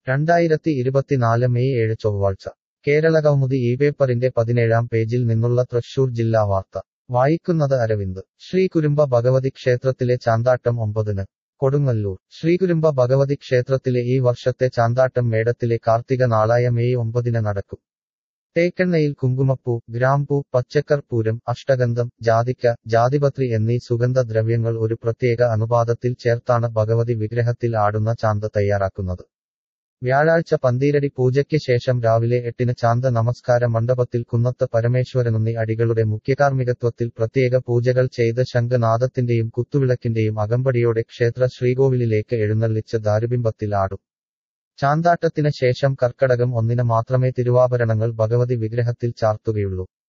രണ്ടായിരത്തി ഇരുപത്തിനാല് മെയ് ഏഴ് ചൊവ്വാഴ്ച കേരളകൗമുദി ഈ പേപ്പറിന്റെ പതിനേഴാം പേജിൽ നിന്നുള്ള തൃശൂർ ജില്ലാ വാർത്ത വായിക്കുന്നത് അരവിന്ദ് ശ്രീകുരുമ്പ ഭഗവതി ക്ഷേത്രത്തിലെ ചാന്താട്ടം ഒമ്പതിന് കൊടുങ്ങല്ലൂർ ശ്രീകുരുമ്പ ഭഗവതി ക്ഷേത്രത്തിലെ ഈ വർഷത്തെ ചാന്താട്ടം മേടത്തിലെ കാർത്തിക നാളായ മെയ് ഒമ്പതിന് നടക്കും തേക്കെണ്ണയിൽ കുങ്കുമപ്പൂ ഗ്രാമ്പൂ പച്ചക്കർപ്പൂരം അഷ്ടഗന്ധം ജാതിക്ക ജാതിപത്രി എന്നീ സുഗന്ധദ്രവ്യങ്ങൾ ഒരു പ്രത്യേക അനുപാതത്തിൽ ചേർത്താണ് ഭഗവതി വിഗ്രഹത്തിൽ ആടുന്ന ചാന്ത തയ്യാറാക്കുന്നത് വ്യാഴാഴ്ച പന്തീരടി പൂജയ്ക്ക് ശേഷം രാവിലെ എട്ടിന് ചാന്ത നമസ്കാര മണ്ഡപത്തിൽ കുന്നത്ത് പരമേശ്വരനുണ്ണി അടികളുടെ മുഖ്യകാർമ്മികത്വത്തിൽ പ്രത്യേക പൂജകൾ ചെയ്ത് ശംഖനാദത്തിന്റെയും കുത്തുവിളക്കിന്റെയും അകമ്പടിയോടെ ക്ഷേത്ര ശ്രീകോവിലിലേക്ക് എഴുന്നള്ളിച്ച് ദാരുബിംബത്തിൽ ആടും ചാന്താട്ടത്തിന് ശേഷം കർക്കടകം ഒന്നിന് മാത്രമേ തിരുവാഭരണങ്ങൾ ഭഗവതി വിഗ്രഹത്തിൽ ചാർത്തുകയുള്ളൂ